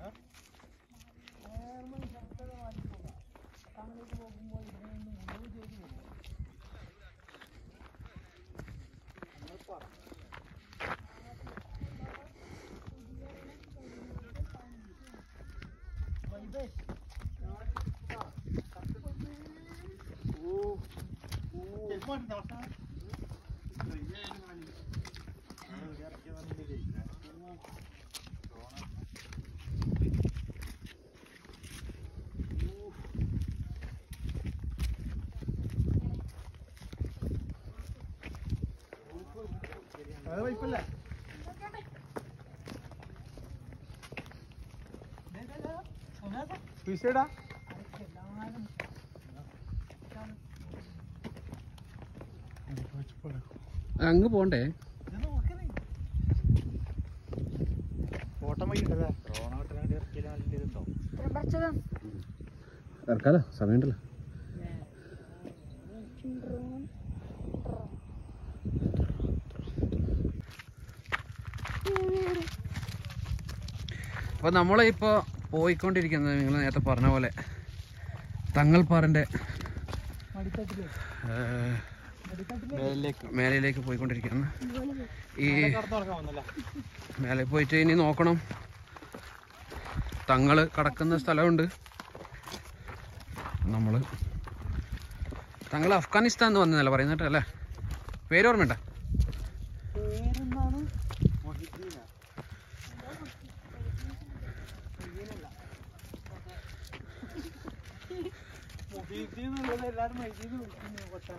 അത് വൈപ്പല്ലേ വിഷയടാ അങ്ങ് പോണ്ടേ ഓട്ടം വൈകിട്ടല്ലേ ഇറക്കാലോ സമയമുണ്ടല്ലോ അപ്പോൾ നമ്മളിപ്പോൾ പോയിക്കൊണ്ടിരിക്കുന്നത് നിങ്ങൾ നേരത്തെ പറഞ്ഞ പോലെ തങ്ങൾപ്പാറിൻ്റെ മടിത്തട്ടില് ഏഹ്, മേലിലേക്ക് മേലയിലേക്ക് പോയിക്കൊണ്ടിരിക്കുകയാണ് ഈ കടന്നു നടക്കാൻ വന്നല്ലേ മേലെ പോയിട്ട് ഇനി നോക്കണം തങ്ങള് കടക്കുന്ന സ്ഥലമുണ്ട് നമ്മൾ തങ്ങൾ അഫ്ഗാനിസ്ഥാൻ എന്ന് വന്നതല്ല പറയുന്നിട്ട് അല്ലേ പേര് ഓർമ്മയുണ്ട പേരെന്താണ് മൊഹിദ്ദീന മൊഹീദ്ദീൻ എന്നുള്ളത് എല്ലാരും മൈദീന്ന് വിളിക്കുന്നു പക്ഷെ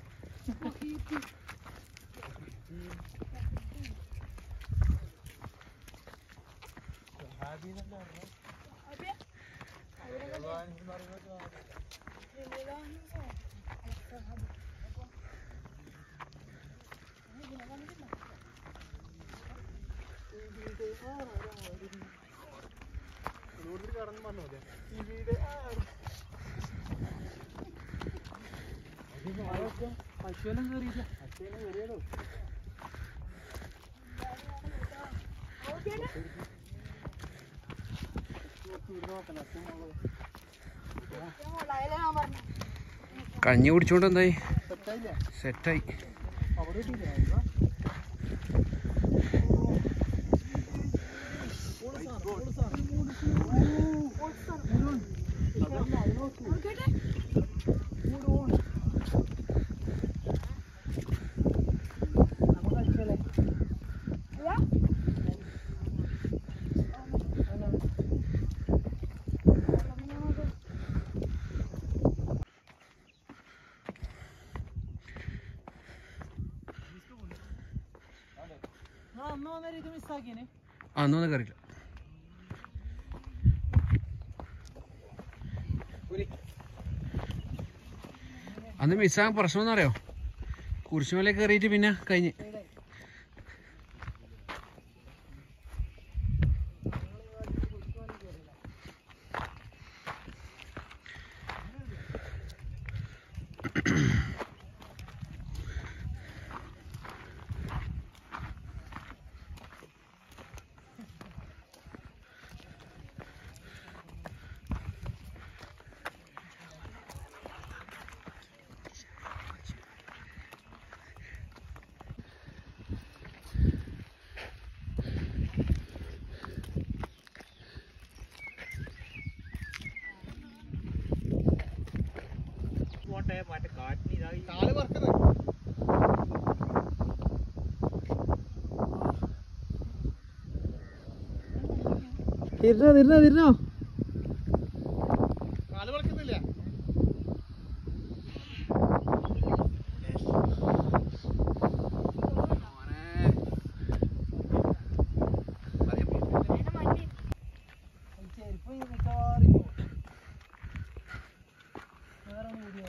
കടന്നു പറഞ്ഞോലെ ഇവിടെ പശുവെല്ലാം കയറിയില്ല പശുവെല്ലാം കയറിയതോ കഞ്ഞി കുടിച്ചുകൊണ്ട് എന്തായി സെറ്റായില്ലേ സെറ്റായി അവിടെ കിട്ടിയില്ലേ നമുക്ക് കളിച്ചല്ലേ ആ അന്ന് വന്നേരം ഇത് മിസ്സാക്കിയേനെ അന്നൊന്നും കയറിയില്ല അന്ന് മിസ്സാകാൻ പ്രശ്നം എന്നറിയോ കുരിശുമല കയറിയിട്ട് പിന്നെ കഴിഞ്ഞ് പോട്ടെ മറ്റേ കാറ്റിന് ഇതായി കാല് പറക്കുന്നത് തിരിഞ്ഞോ തിരിഞ്ഞോ തിരിഞ്ഞോ കാല് പറക്കുന്നില്ല ചെരുപ്പ് മിക്കവാറും വേറെ വീഡിയോ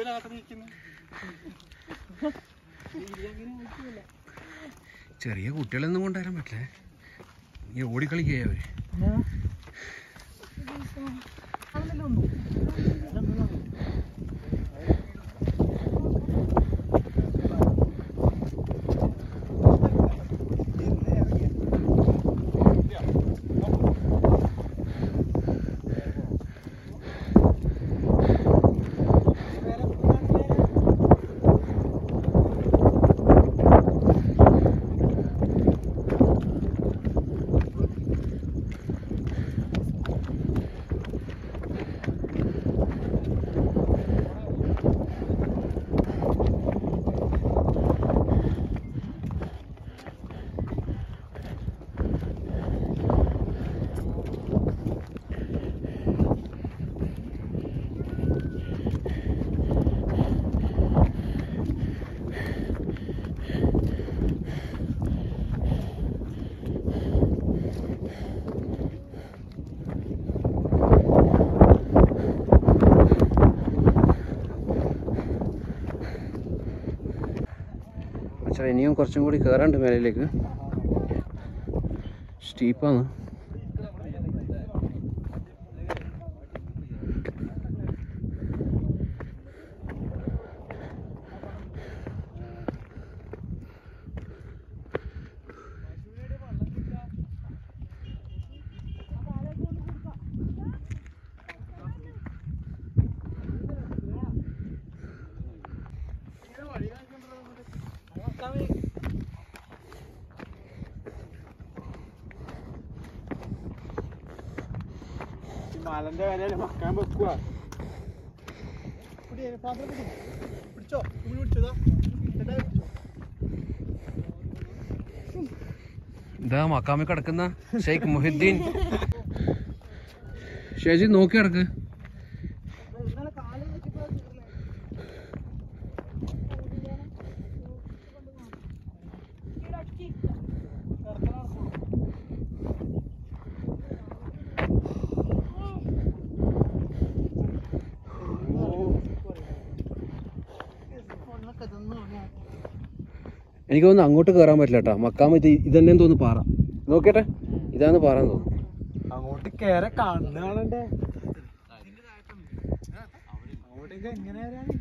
ചെറിയ കുട്ടികളൊന്നും കൊണ്ടുവരാൻ പറ്റില്ലേ ഈ ഓടിക്കളിക്കുക അവര് പക്ഷേ ഇനിയും കുറച്ചും കൂടി കയറാണ്ട് മേലയിലേക്ക് സ്റ്റീപ്പാണ് മലന്റെ വിലയിൽ മക്കാൻ വെക്കുക പിടിച്ചോ പിടിച്ചതാ ഇതാ മക്കാമി കിടക്കുന്ന ഷെയ്ഖ് മുഹിദ്ദീൻ ഷേജി നോക്കി കിടക്ക് എനിക്ക് തോന്നുന്നു അങ്ങോട്ട് കയറാൻ പറ്റില്ല കേട്ടോ മക്കാമ ഇത് ഇതന്നെ തോന്നുന്നു പാറ നോക്കിയട്ടെ ഇതാണ് പാറ തോന്നുന്നു അങ്ങോട്ട് കേറെ കണ്ണ് കാണണ്ടേ അങ്ങോട്ടേക്ക് എങ്ങനെ വരാന്?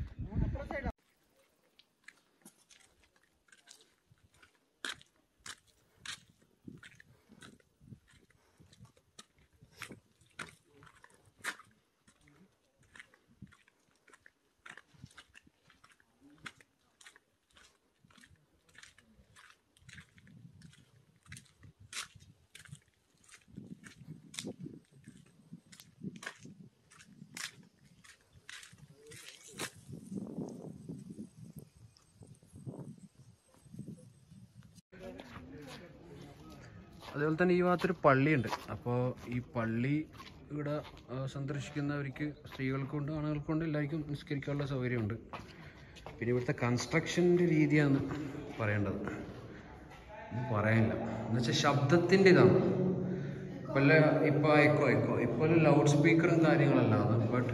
അതേപോലെ തന്നെ ഈ ഭാഗത്തൊരു പള്ളിയുണ്ട് അപ്പോൾ ഈ പള്ളി ഇവിടെ ആ, സന്ദർശിക്കുന്നവർക്ക് സ്ത്രീകൾക്കുണ്ട് ആണുങ്ങൾക്കുണ്ട് എല്ലാവർക്കും നിസ്കരിക്കാനുള്ള സൗകര്യമുണ്ട് പിന്നെ ഇവിടുത്തെ കൺസ്ട്രക്ഷൻ്റെ രീതിയാണ് പറയേണ്ടത് ഒന്നും പറയാനില്ല എന്നുവെച്ചാൽ ശബ്ദത്തിൻ്റെ ഇതാണ് ഇപ്പം ഇപ്പോൾ എക്കോ എക്കോ ഇപ്പോൾ ലൗഡ് സ്പീക്കറും കാര്യങ്ങളല്ലാതെ ബട്ട്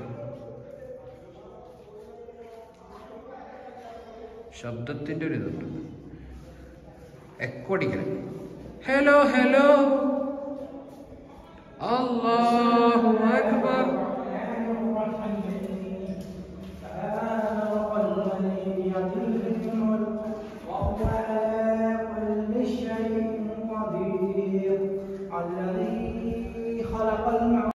ശബ്ദത്തിൻ്റെ ഒരു ഇതുണ്ട് എക്കോ അടിക്കല് ഹലോ ഹലോ അല്ലാഹു അക്ബർ